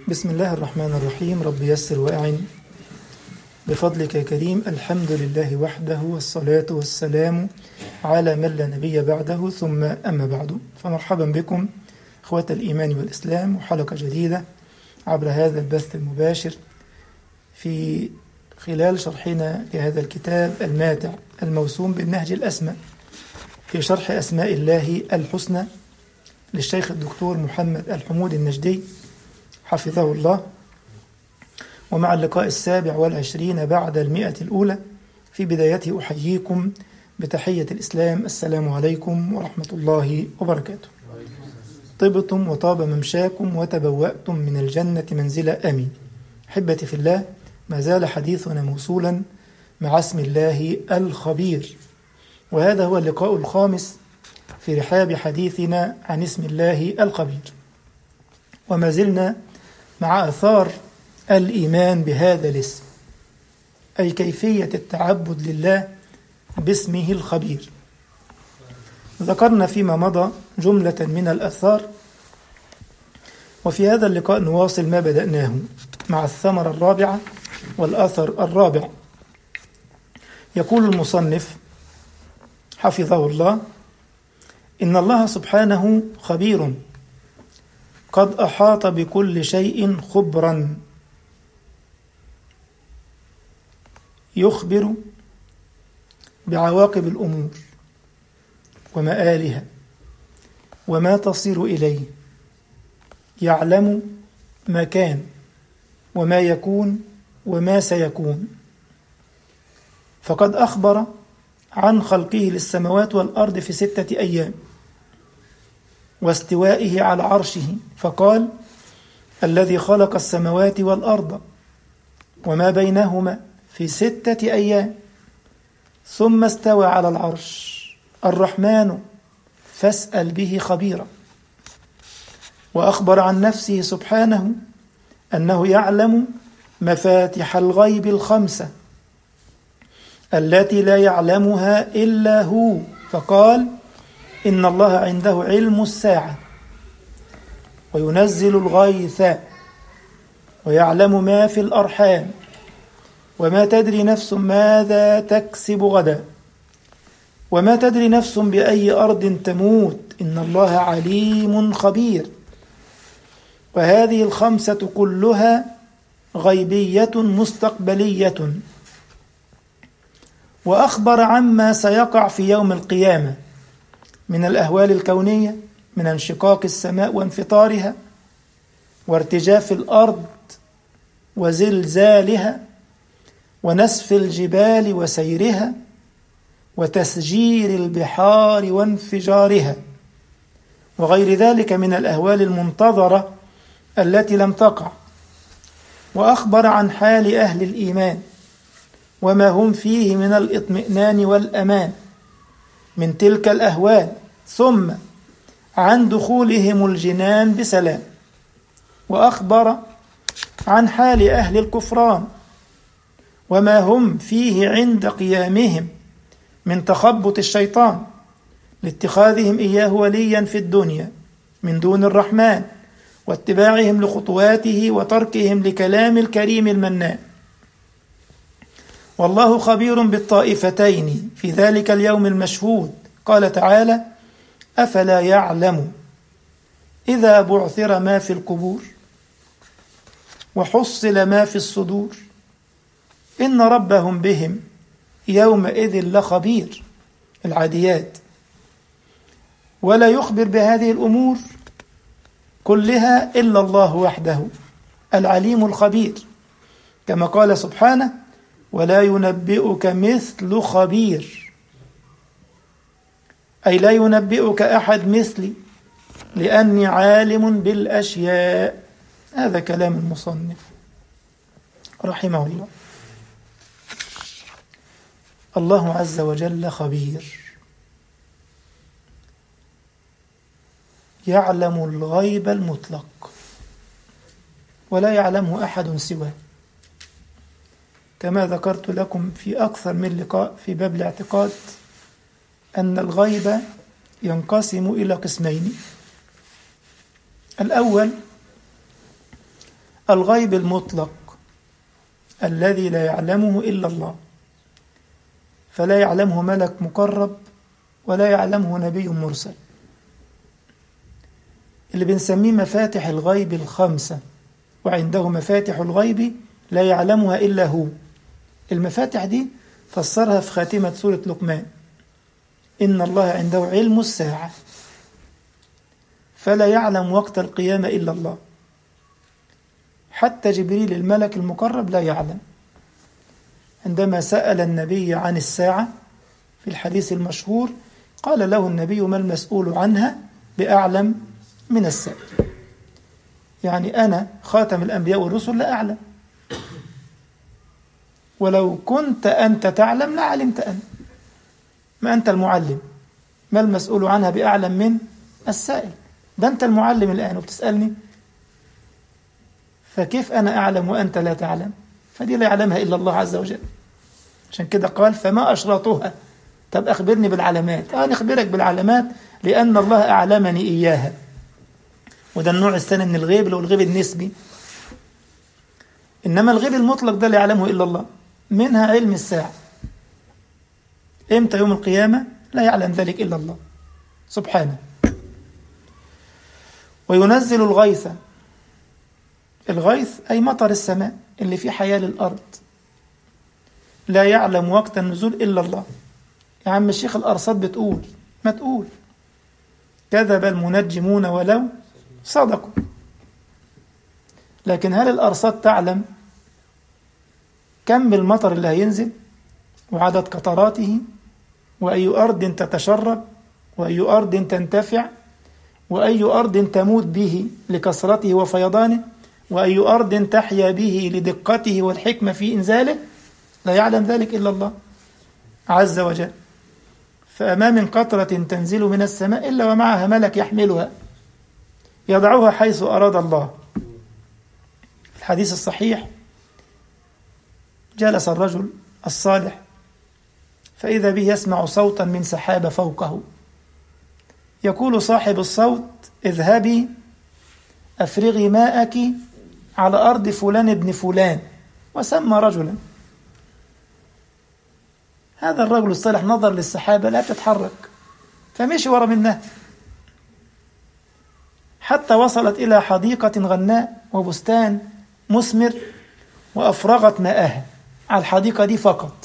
بسم الله الرحمن الرحيم رب يسر وأعن بفضلك يا كريم الحمد لله وحده والصلاة والسلام على من لا نبي بعده ثم أما بعد فمرحبا بكم إخوة الإيمان والإسلام وحلقة جديدة عبر هذا البث المباشر في خلال شرحنا لهذا الكتاب الماتع الموسوم بالنهج الأسمى في شرح أسماء الله الحسنى للشيخ الدكتور محمد الحمود النجدي حفظه الله ومع اللقاء السابع والعشرين بعد المئة الأولى في بدايته أحييكم بتحية الإسلام السلام عليكم ورحمة الله وبركاته طبتم وطاب ممشاكم وتبوأتم من الجنة منزلا آمين أحبتي في الله ما زال حديثنا موصولا مع اسم الله الخبير وهذا هو اللقاء الخامس في رحاب حديثنا عن اسم الله الخبير وما زلنا مع أثار الإيمان بهذا الاسم أي كيفية التعبد لله باسمه الخبير ذكرنا فيما مضى جملة من الأثار وفي هذا اللقاء نواصل ما بدأناه مع الثمرة الرابعة والأثر الرابع يقول المصنف حفظه الله إن الله سبحانه خبير قد أحاط بكل شيء خبرا يخبر بعواقب الأمور ومآلها وما تصير إليه يعلم ما كان وما يكون وما سيكون فقد أخبر عن خلقه للسماوات والأرض في ستة أيام واستوائه على عرشه فقال الذي خلق السماوات والأرض وما بينهما في ستة أيام ثم استوى على العرش الرحمن فاسأل به خبيرا وأخبر عن نفسه سبحانه أنه يعلم مفاتح الغيب الخمسة التي لا يعلمها إلا هو فقال إن الله عنده علم الساعة وينزل الغيث ويعلم ما في الأرحام وما تدري نفس ماذا تكسب غدا وما تدري نفس بأي أرض تموت إن الله عليم خبير وهذه الخمسة كلها غيبية مستقبلية وأخبر عما سيقع في يوم القيامة من الأهوال الكونية من انشقاق السماء وانفطارها وارتجاف الأرض وزلزالها ونسف الجبال وسيرها وتسجير البحار وانفجارها وغير ذلك من الأهوال المنتظرة التي لم تقع وأخبر عن حال أهل الإيمان وما هم فيه من الاطمئنان والأمان من تلك الأهوال ثم عن دخولهم الجنان بسلام وأخبر عن حال أهل الكفران وما هم فيه عند قيامهم من تخبط الشيطان لاتخاذهم إياه وليا في الدنيا من دون الرحمن واتباعهم لخطواته وتركهم لكلام الكريم المنان والله خبير بالطائفتين في ذلك اليوم المشهود قال تعالى أفلا يعلم إذا بعثر ما في القبور وحصل ما في الصدور إن ربهم بهم يومئذ لخبير العاديات ولا يخبر بهذه الأمور كلها إلا الله وحده العليم الخبير كما قال سبحانه ولا ينبئك مثل خبير أي لا ينبئك أحد مثلي لأني عالم بالأشياء هذا كلام المصنف رحمه الله الله عز وجل خبير يعلم الغيب المطلق ولا يعلمه أحد سواه كما ذكرت لكم في أكثر من لقاء في باب الاعتقاد أن الغيب ينقسم إلى قسمين الأول الغيب المطلق الذي لا يعلمه إلا الله فلا يعلمه ملك مقرب ولا يعلمه نبي مرسل اللي بنسميه مفاتح الغيب الخمسة وعنده مفاتح الغيب لا يعلمها إلا هو المفاتح دي فسرها في خاتمة سورة لقمان إن الله عنده علم الساعة فلا يعلم وقت القيامة إلا الله حتى جبريل الملك المقرب لا يعلم عندما سأل النبي عن الساعة في الحديث المشهور قال له النبي ما المسؤول عنها بأعلم من السائل يعني أنا خاتم الأنبياء والرسل لا أعلم ولو كنت أنت تعلم لعلمت أنت ما أنت المعلم ما المسؤول عنها بأعلم من السائل ده أنت المعلم الآن وبتسألني فكيف أنا أعلم وأنت لا تعلم فدي لا يعلمها إلا الله عز وجل عشان كده قال فما أشراطها طب أخبرني بالعلامات آه نخبرك بالعلامات لأن الله أعلمني إياها وده النوع الثاني من الغيب اللي هو الغيب النسبي إنما الغيب المطلق ده لا يعلمه إلا الله منها علم الساعة إمتى يوم القيامة لا يعلم ذلك إلا الله سبحانه وينزل الغيث الغيث أي مطر السماء اللي فيه حياة للأرض لا يعلم وقت النزول إلا الله يا عم الشيخ الأرصاد بتقول ما تقول كذب المنجمون ولو صدقوا لكن هل الأرصاد تعلم كم المطر اللي هينزل وعدد قطراته وأي أرض تتشرب وأي أرض تنتفع وأي أرض تموت به لكثرته وفيضانه وأي أرض تحيا به لدقته والحكمة في إنزاله لا يعلم ذلك إلا الله عز وجل فأما من قطرة تنزل من السماء إلا ومعها ملك يحملها يضعها حيث أراد الله الحديث الصحيح جلس الرجل الصالح فإذا به يسمع صوتا من سحابة فوقه يقول صاحب الصوت اذهبي أفرغي ماءك على أرض فلان ابن فلان وسمى رجلا هذا الرجل الصالح نظر للسحابة لا تتحرك فمشي ورا منها حتى وصلت إلى حديقة غناء وبستان مثمر وأفرغت ماءها على الحديقة دي فقط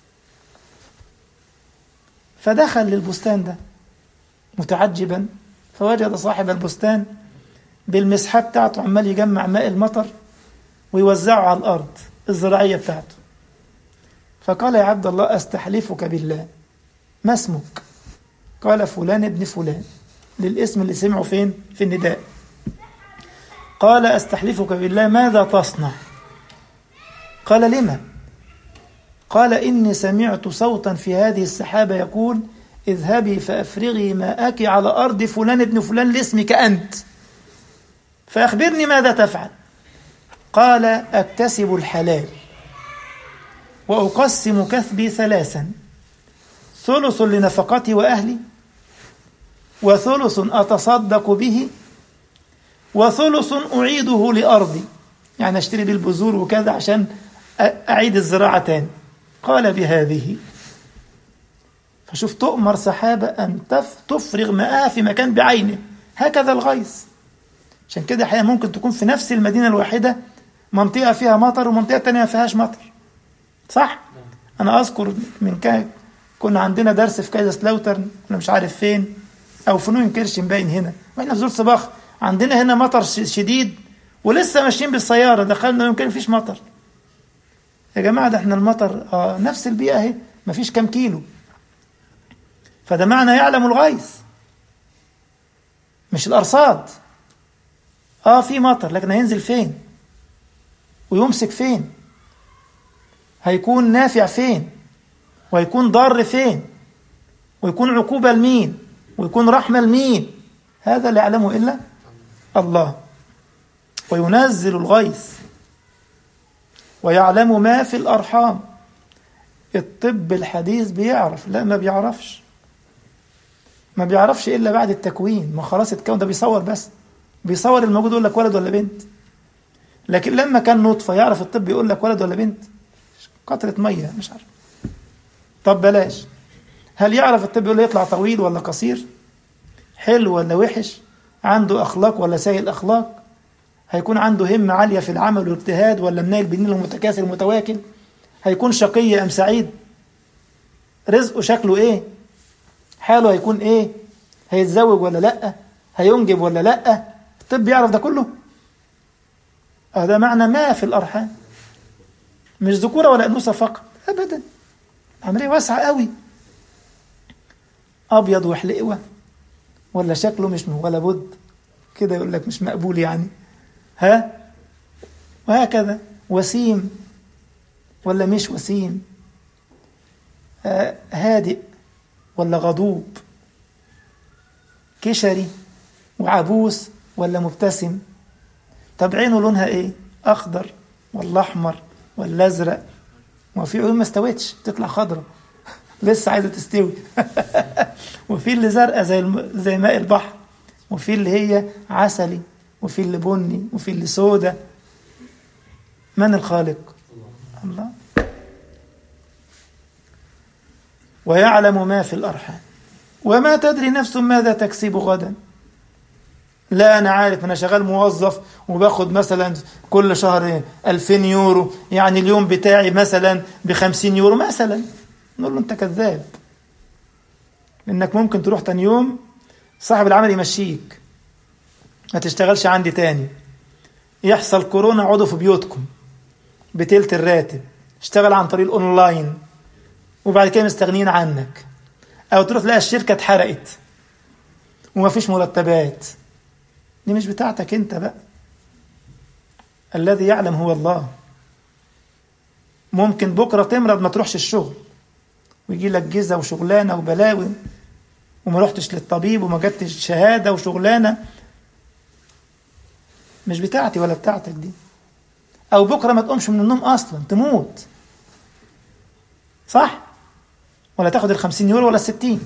فدخل للبستان ده متعجبا فوجد صاحب البستان بالمسحة بتاعته عمال يجمع ماء المطر ويوزعه على الأرض الزراعية بتاعته فقال يا عبد الله أستحلفك بالله ما اسمك قال فلان ابن فلان للاسم اللي سمعه فين في النداء قال أستحلفك بالله ماذا تصنع قال لما قال إني سمعت صوتا في هذه السحابة يقول اذهبي فأفرغي ماءك على أرض فلان ابن فلان لاسمك أنت فأخبرني ماذا تفعل قال أكتسب الحلال وأقسم كثبي ثلاثا ثلث لنفقتي وأهلي وثلث أتصدق به وثلث أعيده لأرضي يعني أشتري بالبذور وكذا عشان أعيد الزراعة تاني قال بهذه فشوف تؤمر سحابة أن تفرغ ماءها في مكان بعينه هكذا الغيث عشان كده أحيانا ممكن تكون في نفس المدينة الواحدة منطقة فيها مطر ومنطقة تانية ما فيهاش مطر صح؟ أنا أذكر من كان كنا عندنا درس في كايزرسلاوترن ولا مش عارف فين أو في نوين كيرشن باين هنا وإحنا في زول صباخ عندنا هنا مطر شديد ولسه ماشيين بالسيارة دخلنا يمكن مفيش مطر يا جماعة ده احنا المطر آه نفس البيئة اهي مفيش كام كيلو فده معنى يعلم الغيث مش الأرصاد اه في مطر لكن هينزل فين ويمسك فين هيكون نافع فين وهيكون ضار فين ويكون عقوبة لمين ويكون رحمة لمين هذا لا يعلمه إلا الله وينزل الغيث ويعلم ما في الأرحام الطب الحديث بيعرف لا ما بيعرفش ما بيعرفش إلا بعد التكوين ما خلاص اتكون ده بيصور بس بيصور الموجود يقول لك ولد ولا بنت لكن لما كان نطفة يعرف الطب يقول لك ولد ولا بنت قطرة مية مش عارف طب بلاش هل يعرف الطب يقول له يطلع طويل ولا قصير حلو ولا وحش عنده أخلاق ولا سيء الأخلاق هيكون عنده همة عالية في العمل والاجتهاد ولا منيل بنين المتكاسل المتواكل هيكون شقي أم سعيد رزقه شكله إيه حاله هيكون إيه هيتزوج ولا لأ هينجب ولا لأ الطب يعرف ده كله هذا معنى ما في الأرحام مش ذكورة ولا أنوثة فقط أبدا عملية واسعة قوي أبيض وحلقوة ولا شكله مش ولا بد كده يقول لك مش مقبول يعني ها وهكذا وسيم ولا مش وسيم آه هادئ ولا غضوب كشري وعبوس ولا مبتسم طب عينه لونها ايه اخضر ولا احمر ولا ازرق وفي عيون ما استوتش تطلع خضرة لسه عايزه تستوي وفي اللي زرقاء زي الم... زي ماء البحر وفي اللي هي عسلي وفي اللي بني وفي اللي سودة من الخالق الله ويعلم ما في الأرحام وما تدري نفس ماذا تكسب غدا لا أنا عارف أنا شغال موظف وباخد مثلا كل شهر 2000 يورو يعني اليوم بتاعي مثلا ب 50 يورو مثلا نقول له أنت كذاب إنك ممكن تروح تاني يوم صاحب العمل يمشيك ما تشتغلش عندي تاني يحصل كورونا اقعدوا في بيوتكم بتلت الراتب اشتغل عن طريق الاونلاين وبعد كده مستغنيين عنك او تروح تلاقي الشركه اتحرقت ومفيش مرتبات دي مش بتاعتك انت بقى الذي يعلم هو الله ممكن بكره تمرض ما تروحش الشغل ويجي لك جزا وشغلانه وبلاوي وما رحتش للطبيب وما جبتش شهاده وشغلانه مش بتاعتي ولا بتاعتك دي او بكره ما تقومش من النوم اصلا تموت صح ولا تاخد الخمسين يورو ولا الستين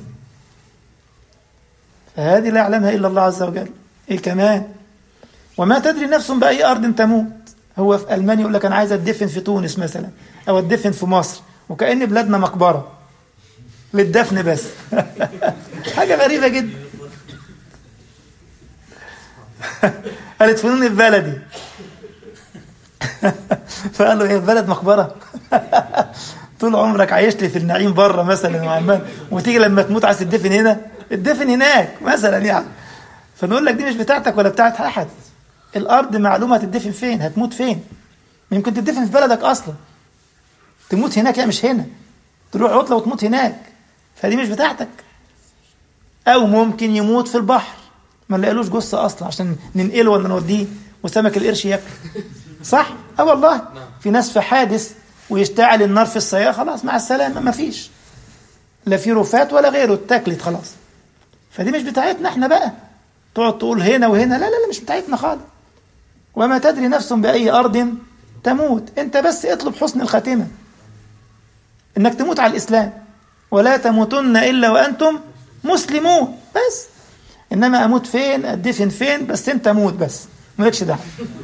فهذه لا يعلمها الا الله عز وجل ايه كمان وما تدري نفس باي ارض تموت هو في المانيا يقول لك انا عايز اتدفن في تونس مثلا او اتدفن في مصر وكأن بلادنا مقبره للدفن بس حاجه غريبه جدا قالت فنون في بلدي فقال له ايه البلد مقبره طول عمرك عايش لي في النعيم بره مثلا وعمال وتيجي لما تموت عايز تدفن هنا اتدفن هناك مثلا يعني فنقول لك دي مش بتاعتك ولا بتاعت احد الارض معلومه هتدفن فين هتموت فين يمكن تدفن في بلدك اصلا تموت هناك يا مش هنا تروح عطله وتموت هناك فدي مش بتاعتك او ممكن يموت في البحر ما نلاقيلوش جثه اصلا عشان ننقله ولا نوديه وسمك القرش ياكل صح اه والله في ناس في حادث ويشتعل النار في السيارة خلاص مع السلامة ما فيش لا في رفات ولا غيره اتاكلت خلاص فدي مش بتاعتنا احنا بقى تقعد تقول هنا وهنا لا لا لا مش بتاعتنا خالص وما تدري نفس بأي أرض تموت انت بس اطلب حسن الخاتمة انك تموت على الإسلام ولا تموتن إلا وأنتم مسلمون بس إنما أموت فين أدفن فين بس أنت موت بس مالكش دعوة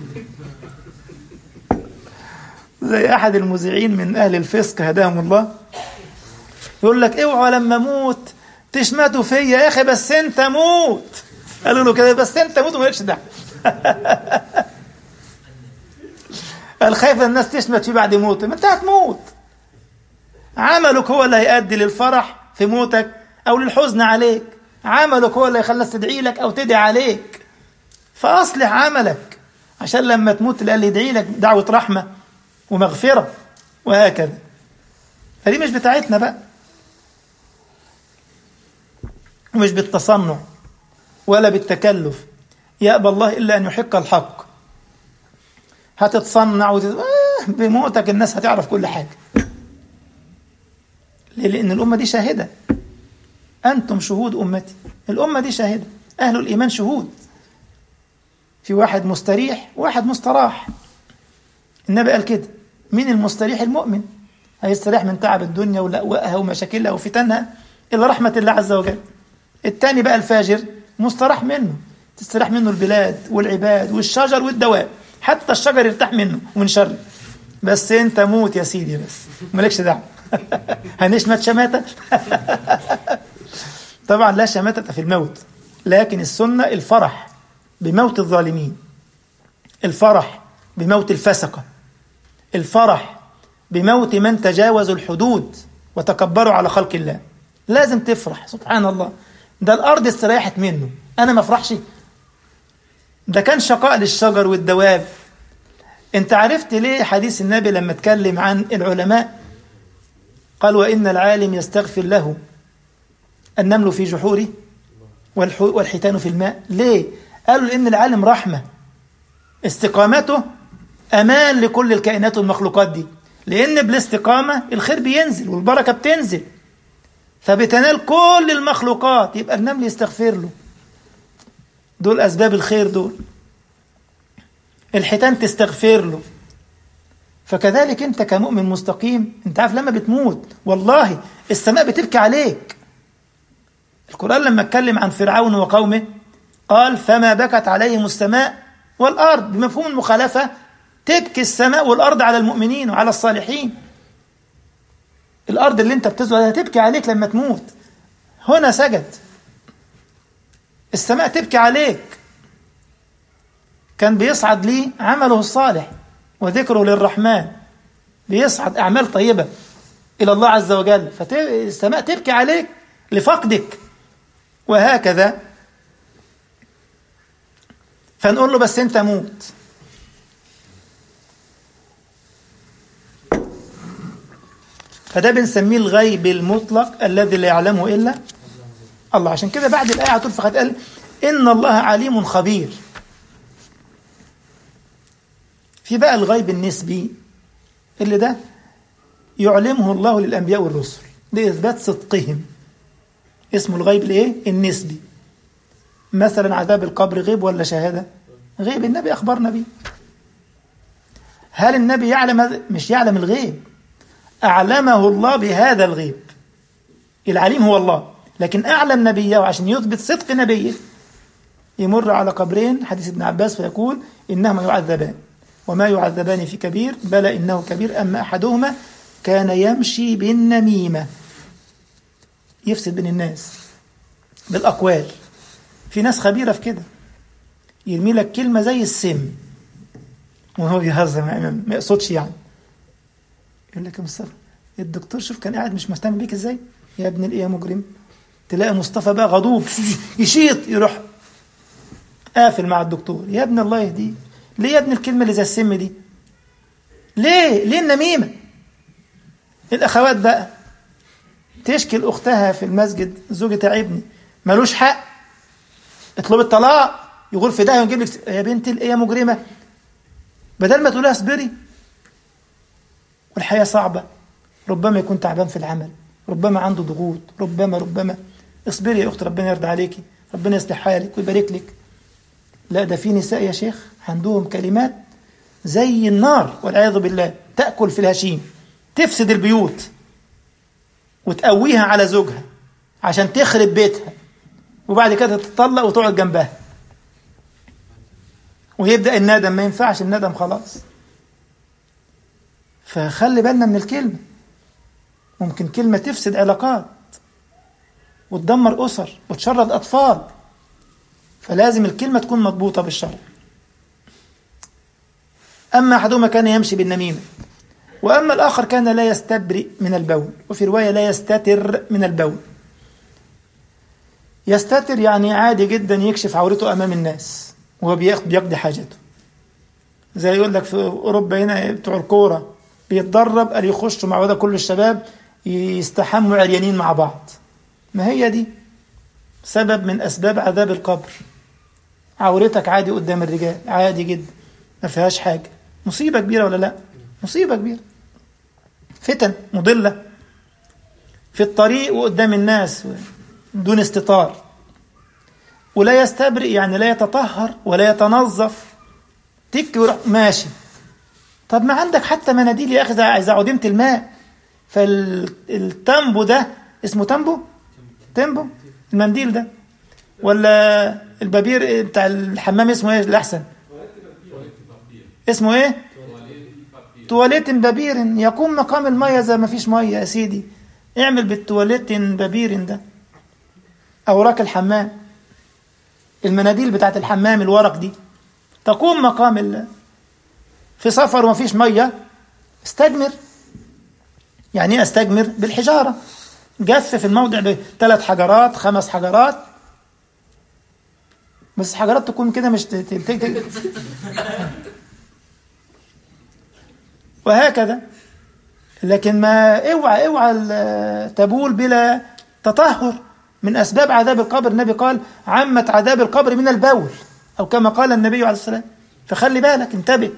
زي احد المذيعين من اهل الفسق هداهم الله يقول لك اوعوا لما اموت تشمتوا فيا يا اخي بس انت موت قالوا له كده بس انت موت ومالكش دعوه قال خايف الناس تشمت فيه بعد موته ما انت هتموت عملك هو اللي هيؤدي للفرح في موتك او للحزن عليك عملك هو اللي هيخلي الناس تدعي لك او تدعي عليك فاصلح عملك عشان لما تموت اللي يدعي لك دعوه رحمه ومغفرة وهكذا فدي مش بتاعتنا بقى ومش بالتصنع ولا بالتكلف يأبى الله إلا أن يحق الحق هتتصنع وتت... آه بموتك الناس هتعرف كل حاجة ليه؟ لأن الأمة دي شاهدة أنتم شهود أمتي الأمة دي شاهدة أهل الإيمان شهود في واحد مستريح وواحد مستراح النبي قال كده مين المستريح المؤمن هيستريح من تعب الدنيا ولأوائها ومشاكلها وفتنها إلى رحمة الله عز وجل الثاني بقى الفاجر مستراح منه تستريح منه البلاد والعباد والشجر والدواب حتى الشجر يرتاح منه ومن شره بس انت موت يا سيدي بس مالكش دعوه هنشمت شماتة طبعا لا شماتة في الموت لكن السنة الفرح بموت الظالمين الفرح بموت الفسقة الفرح بموت من تجاوزوا الحدود وتكبروا على خلق الله لازم تفرح سبحان الله ده الأرض استريحت منه أنا ما افرحش ده كان شقاء للشجر والدواب انت عرفت ليه حديث النبي لما اتكلم عن العلماء قال وإن العالم يستغفر له النمل في جحوره والحيتان في الماء ليه؟ قالوا لأن العالم رحمة استقامته أمان لكل الكائنات والمخلوقات دي لأن بالاستقامة الخير بينزل والبركة بتنزل فبتنال كل المخلوقات يبقى النمل يستغفر له دول أسباب الخير دول الحيتان تستغفر له فكذلك انت كمؤمن مستقيم انت عارف لما بتموت والله السماء بتبكي عليك القرآن لما اتكلم عن فرعون وقومه قال فما بكت عليهم السماء والأرض بمفهوم المخالفة تبكي السماء والأرض على المؤمنين وعلى الصالحين الأرض اللي انت بتزرع تبكي عليك لما تموت هنا سجد السماء تبكي عليك كان بيصعد لي عمله الصالح وذكره للرحمن بيصعد أعمال طيبة إلى الله عز وجل فالسماء تبكي عليك لفقدك وهكذا فنقول له بس أنت موت فده بنسميه الغيب المطلق الذي لا يعلمه إلا الله عشان كده بعد الآية هتقول فقد قال إن الله عليم خبير في بقى الغيب النسبي اللي ده يعلمه الله للأنبياء والرسل لإثبات صدقهم اسمه الغيب الايه النسبي مثلا عذاب القبر غيب ولا شهادة غيب النبي أخبرنا بيه هل النبي يعلم مش يعلم الغيب أعلمه الله بهذا الغيب العليم هو الله لكن أعلم نبيه عشان يثبت صدق نبيه يمر على قبرين حديث ابن عباس فيقول إنهما يعذبان وما يعذبان في كبير بلى إنه كبير أما أحدهما كان يمشي بالنميمة يفسد بين الناس بالأقوال في ناس خبيرة في كده يرمي لك كلمة زي السم وهو بيهزر ما يقصدش يعني يقول لك يا مصطفى الدكتور شوف كان قاعد مش مهتم بيك ازاي يا ابن الايه يا مجرم تلاقي مصطفى بقى غضوب يشيط يروح قافل مع الدكتور يا ابن الله يهديك ليه يا ابن الكلمة اللي زي السم دي ليه ليه النميمة الأخوات بقى تشكي أختها في المسجد زوجي تعبني ملوش حق اطلب الطلاق يقول في ده ويجيب لك يا بنت الايه يا مجرمة بدل ما تقولها اصبري والحياة صعبة ربما يكون تعبان في العمل ربما عنده ضغوط ربما ربما اصبري يا أخت ربنا يرضى عليكي ربنا يصلح حالك ويبارك لك لا ده في نساء يا شيخ عندهم كلمات زي النار والعياذ بالله تأكل في الهشيم تفسد البيوت وتقويها على زوجها عشان تخرب بيتها وبعد كده تتطلق وتقعد جنبها ويبدأ الندم ما ينفعش الندم خلاص فخلي بالنا من الكلمة ممكن كلمة تفسد علاقات وتدمر أسر وتشرد أطفال فلازم الكلمة تكون مضبوطة بالشرع أما أحدهما كان يمشي بالنميمة وأما الآخر كان لا يستبرئ من البول وفي رواية لا يستتر من البول يستتر يعني عادي جدا يكشف عورته أمام الناس وهو بيقضي حاجته زي يقول لك في أوروبا هنا بتوع الكورة بيتدرب قال يخشوا مع وده كل الشباب يستحموا عريانين مع بعض ما هي دي سبب من أسباب عذاب القبر عورتك عادي قدام الرجال عادي جدا ما فيهاش حاجة مصيبة كبيرة ولا لا مصيبة كبيرة فتن مضلة في الطريق وقدام الناس دون استطار ولا يستبرئ يعني لا يتطهر ولا يتنظف تك ويروح ماشي طب ما عندك حتى مناديل يا اخي اذا عدمت الماء فالتامبو ده اسمه تامبو تامبو المنديل ده ولا البابير بتاع الحمام اسمه ايه الاحسن اسمه ايه تواليت ببير يقوم مقام المية زي ما فيش مية يا سيدي اعمل بالتواليت ببير ده اوراق الحمام المناديل بتاعت الحمام الورق دي تقوم مقام ال... في سفر وما فيش مية استجمر يعني ايه استجمر بالحجارة جف في الموضع بثلاث حجرات خمس حجرات بس حجرات تكون كده مش تلتك وهكذا لكن ما اوعى اوعى تبول بلا تطهر من اسباب عذاب القبر النبي قال عمت عذاب القبر من البول او كما قال النبي عليه السلام فخلي بالك انتبه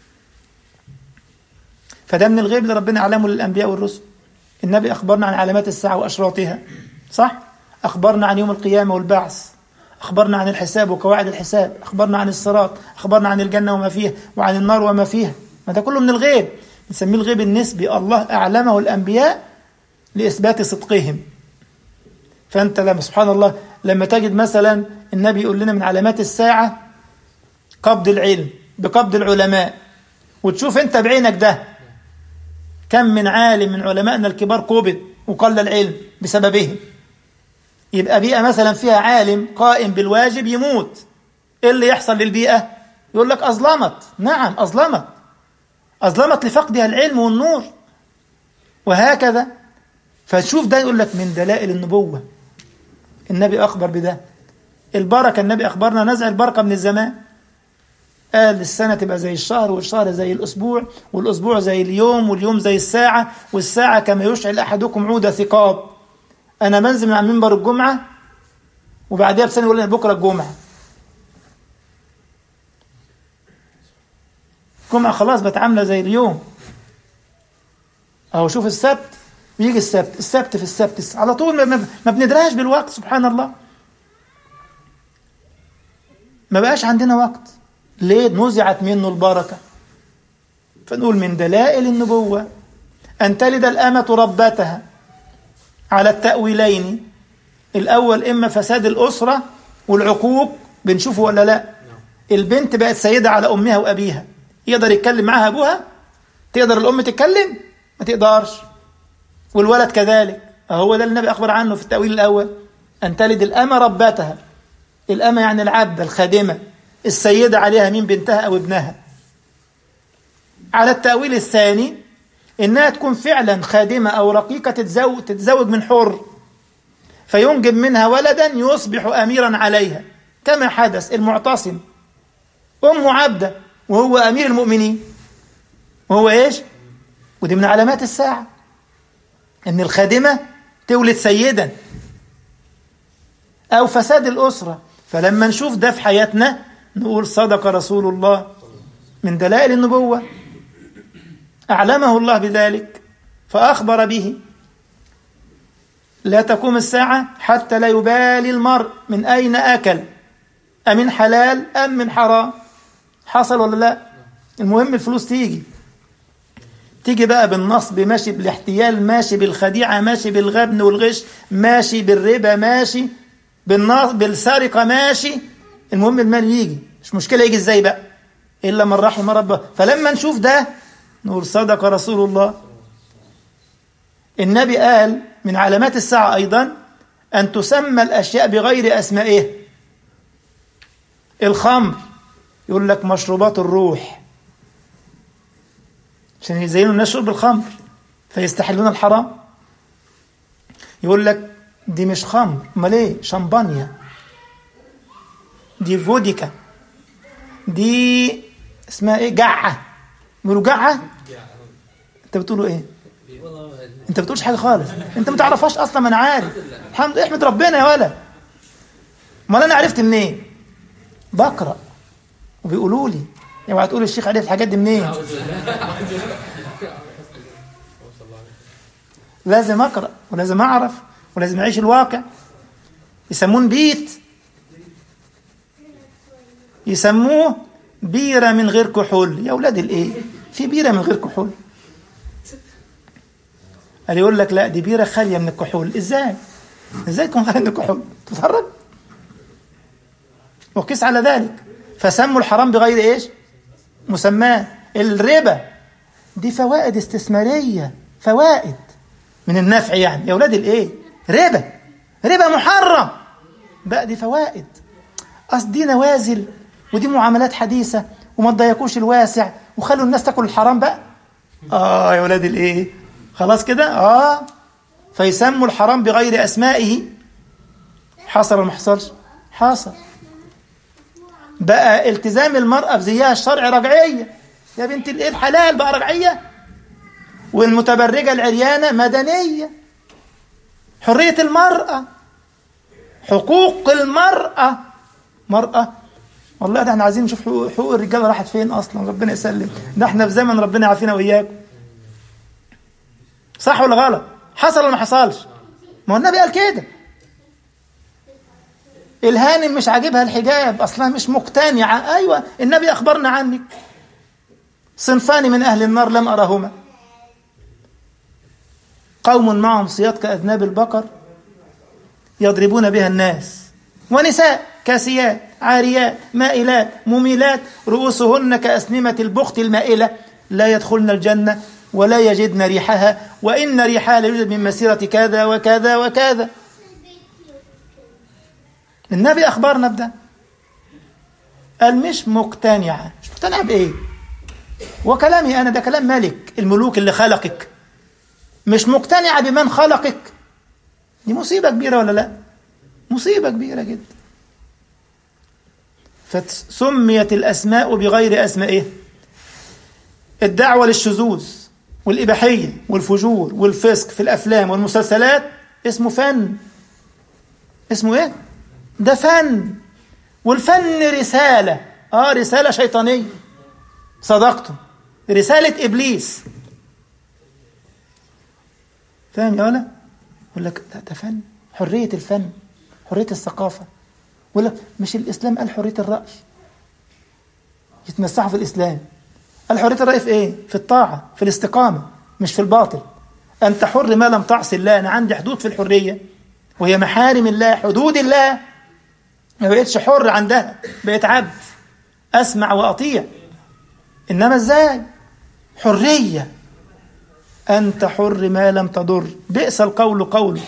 فده من الغيب اللي ربنا علمه للانبياء والرسل النبي اخبرنا عن علامات الساعه واشراطها صح اخبرنا عن يوم القيامه والبعث أخبرنا عن الحساب وقواعد الحساب أخبرنا عن الصراط أخبرنا عن الجنة وما فيها وعن النار وما فيها ما ده كله من الغيب نسميه الغيب النسبي الله أعلمه الأنبياء لإثبات صدقهم فأنت لما سبحان الله لما تجد مثلا النبي يقول لنا من علامات الساعة قبض العلم بقبض العلماء وتشوف أنت بعينك ده كم من عالم من علمائنا الكبار قبض وقل العلم بسببهم يبقى بيئة مثلا فيها عالم قائم بالواجب يموت ايه اللي يحصل للبيئة يقول لك أظلمت نعم أظلمت أظلمت لفقدها العلم والنور وهكذا فتشوف ده يقول لك من دلائل النبوة النبي أخبر بده البركة النبي أخبرنا نزع البركة من الزمان قال السنة تبقى زي الشهر والشهر زي الأسبوع والأسبوع زي اليوم واليوم زي الساعة والساعة كما يشعل أحدكم عود ثقاب انا بنزل من على منبر الجمعه وبعدها بسنه يقول لنا بكره الجمعه الجمعه خلاص بقت عامله زي اليوم اهو شوف السبت بيجي السبت السبت في السبت على طول ما, ما بندراش بالوقت سبحان الله ما بقاش عندنا وقت ليه نزعت منه البركه فنقول من دلائل النبوه ان تلد الامه ربتها على التأويلين الأول إما فساد الأسرة والعقوق بنشوفه ولا لا البنت بقت سيدة على أمها وأبيها يقدر يتكلم معاها أبوها تقدر الأم تتكلم ما تقدرش والولد كذلك هو ده اللي النبي أخبر عنه في التأويل الأول أن تلد الأمة ربتها الأمة يعني العبدة الخادمة السيدة عليها مين بنتها أو ابنها على التأويل الثاني إنها تكون فعلا خادمة أو رقيقة تتزوج, تتزوج من حر فينجب منها ولدا يصبح أميرا عليها كما حدث المعتصم أم عبدة وهو أمير المؤمنين وهو إيش؟ ودي من علامات الساعة إن الخادمة تولد سيدا أو فساد الأسرة فلما نشوف ده في حياتنا نقول صدق رسول الله من دلائل النبوة أعلمه الله بذلك فأخبر به لا تقوم الساعة حتى لا يبالي المرء من أين أكل أمن حلال أم من حرام حصل ولا لا المهم الفلوس تيجي تيجي بقى بالنصب ماشي بالاحتيال ماشي بالخديعة ماشي بالغبن والغش ماشي بالربا ماشي بالنصب بالسرقة ماشي المهم المال يجي مش مشكلة يجي ازاي بقى إلا من رحم ربه فلما نشوف ده نقول صدق رسول الله النبي قال من علامات الساعة أيضا أن تسمى الأشياء بغير أسمائها الخمر يقول لك مشروبات الروح عشان يزينوا الناس شرب الخمر فيستحلون الحرام يقول لك دي مش خمر امال ايه شمبانيا دي فوديكا دي اسمها ايه جعه بيقولوا جعه انت بتقولوا ايه انت بتقولش حاجه خالص انت ما تعرفهاش اصلا ما انا عارف الحمد لله احمد ربنا يا ولا امال انا عرفت منين بقرا وبيقولوا لي اوعى تقول الشيخ عرف الحاجات دي منين لازم اقرا ولازم اعرف ولازم اعيش الواقع يسمون بيت يسموه بيرة من غير كحول يا أولاد الإيه في بيرة من غير كحول قال يقول لك لا دي بيرة خالية من الكحول إزاي إزاي تكون خالية من الكحول تتفرج وقيس على ذلك فسموا الحرام بغير إيش مسماه الربا دي فوائد استثمارية فوائد من النفع يعني يا ولاد الايه ربا ربا محرم بقى دي فوائد اصل دي نوازل ودي معاملات حديثة وما تضيقوش الواسع وخلوا الناس تاكل الحرام بقى اه يا ولاد الايه خلاص كده اه فيسموا الحرام بغير اسمائه حصل ولا ما حصلش حصل بقى التزام المرأة بزيها الشرع رجعية يا بنت الايه الحلال بقى رجعية والمتبرجة العريانة مدنية حرية المرأة حقوق المرأة مرأة والله ده احنا عايزين نشوف حقوق, حقوق الرجاله راحت فين اصلا ربنا يسلم ده احنا في زمن ربنا يعافينا واياكم صح ولا غلط حصل ولا ما حصلش ما هو النبي قال كده الهانم مش عاجبها الحجاب اصلها مش مقتنعه ايوه النبي اخبرنا عنك صنفان من اهل النار لم ارهما قوم معهم صياد كاذناب البقر يضربون بها الناس ونساء كاسيات عاريات مائلات مميلات رؤوسهن كأسنمة البخت المائلة لا يدخلن الجنة ولا يجدن ريحها وإن ريحها لا يوجد من مسيرة كذا وكذا وكذا النبي أخبرنا بده قال مش مقتنعة مش مقتنعة بإيه وكلامي أنا ده كلام ملك الملوك اللي خلقك مش مقتنعة بمن خلقك دي مصيبة كبيرة ولا لا مصيبة كبيرة جدا فسميت الأسماء بغير أسمائه الدعوة للشذوذ والإباحية والفجور والفسق في الأفلام والمسلسلات اسمه فن اسمه إيه؟ ده فن والفن رسالة آه رسالة شيطانية صدقتم رسالة إبليس فاهم يا ولا؟ يقول لك ده, ده فن حرية الفن حرية الثقافة يقول لك مش الإسلام قال حرية الرأي يتمسحوا في الإسلام قال حرية الرأي في إيه؟ في الطاعة في الاستقامة مش في الباطل أنت حر ما لم تعصي الله أنا عندي حدود في الحرية وهي محارم الله حدود الله ما بقتش حر عندها بقيت عبد أسمع وأطيع إنما إزاي؟ حرية أنت حر ما لم تضر بئس القول قولك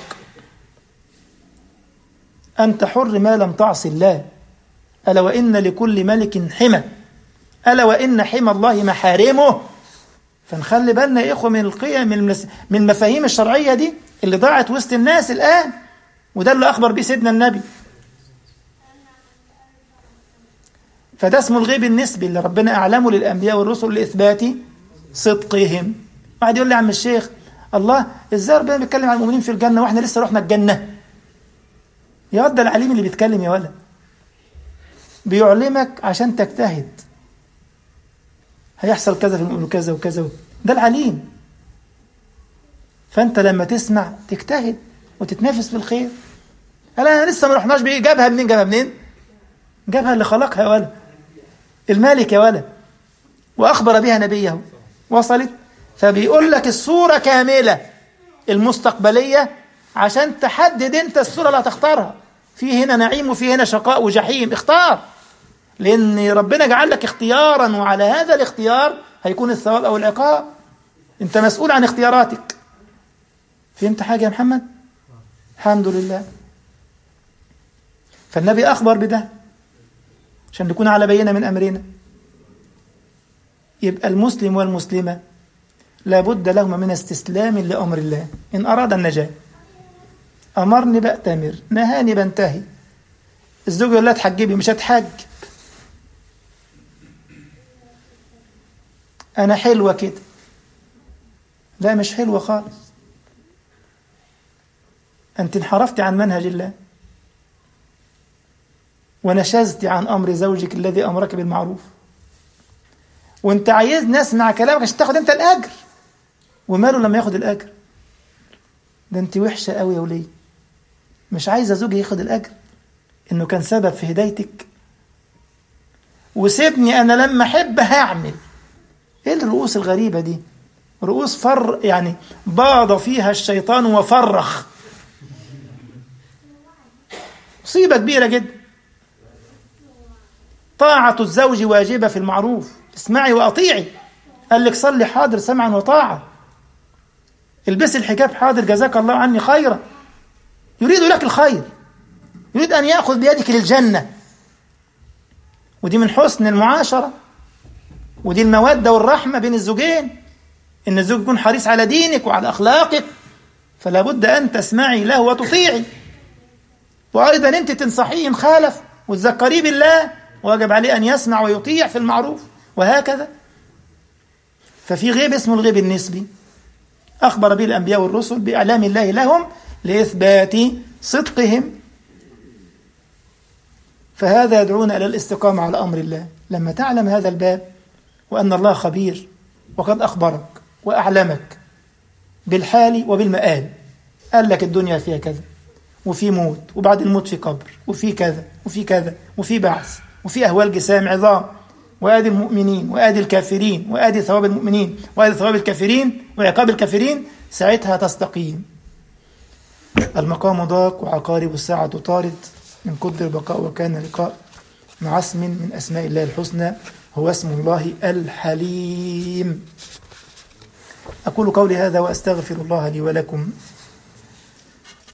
أنت حر ما لم تعص الله ألا وإن لكل ملك حمى ألا وإن حمى الله محارمه فنخلي بالنا يا إخوة من القيم من المفاهيم الشرعية دي اللي ضاعت وسط الناس الآن وده اللي أخبر به سيدنا النبي فده اسمه الغيب النسبي اللي ربنا أعلمه للأنبياء والرسل لإثبات صدقهم واحد يقول لي يا عم الشيخ الله ازاي ربنا بيتكلم عن المؤمنين في الجنة واحنا لسه رحنا الجنة يا ولد ده العليم اللي بيتكلم يا ولد بيعلمك عشان تجتهد هيحصل كذا في المؤمن كذا وكذا ده العليم فانت لما تسمع تجتهد وتتنافس في الخير قال انا لسه ما رحناش بيه جابها منين جابها منين جابها اللي خلقها يا ولد المالك يا ولد واخبر بها نبيه وصلت فبيقول لك الصوره كامله المستقبليه عشان تحدد انت الصوره اللي هتختارها في هنا نعيم وفي هنا شقاء وجحيم اختار لان ربنا جعل لك اختيارا وعلى هذا الاختيار هيكون الثواب او العقاب انت مسؤول عن اختياراتك فهمت حاجه يا محمد الحمد لله فالنبي اخبر بده عشان نكون على بينه من امرنا يبقى المسلم والمسلمه لابد لهما من استسلام لامر الله ان اراد النجاه امرني بأتمر نهاني بنتهي الزوج يقول لها تحجبي مش هتحجب انا حلوه كده لا مش حلوه خالص انت انحرفت عن منهج الله ونشزت عن امر زوجك الذي امرك بالمعروف وانت عايزني اسمع كلامك عشان تاخد انت الاجر وماله لما ياخد الاجر ده انت وحشه قوي يا وليه مش عايزه زوجي ياخد الاجر انه كان سبب في هدايتك وسيبني انا لما احب هعمل ايه الرؤوس الغريبه دي رؤوس فر يعني باض فيها الشيطان وفرخ مصيبه كبيره جدا طاعه الزوج واجبه في المعروف اسمعي وأطيعي قال لك صلي حاضر سمعا وطاعة البسي الحجاب حاضر جزاك الله عني خيرا يريد لك الخير يريد أن يأخذ بيدك للجنة ودي من حسن المعاشرة ودي المودة والرحمة بين الزوجين إن الزوج يكون حريص على دينك وعلى أخلاقك فلا بد أن تسمعي له وتطيعي وأيضا أنت تنصحيه إن خالف وتذكريه بالله واجب عليه أن يسمع ويطيع في المعروف وهكذا ففي غيب اسمه الغيب النسبي أخبر به الأنبياء والرسل بإعلام الله لهم لإثبات صدقهم فهذا يدعونا إلى الاستقامة على أمر الله لما تعلم هذا الباب وأن الله خبير وقد أخبرك وأعلمك بالحال وبالمآل قال لك الدنيا فيها كذا وفي موت وبعد الموت في قبر وفي كذا وفي كذا وفي بعث وفي أهوال جسام عظام وآدي المؤمنين وآدي الكافرين وآدي ثواب المؤمنين وآدي ثواب الكافرين وعقاب الكافرين ساعتها تستقيم المقام ضاق وعقارب الساعة طارد من قدر البقاء وكان لقاء مع اسم من أسماء الله الحسنى هو اسم الله الحليم أقول قولي هذا وأستغفر الله لي ولكم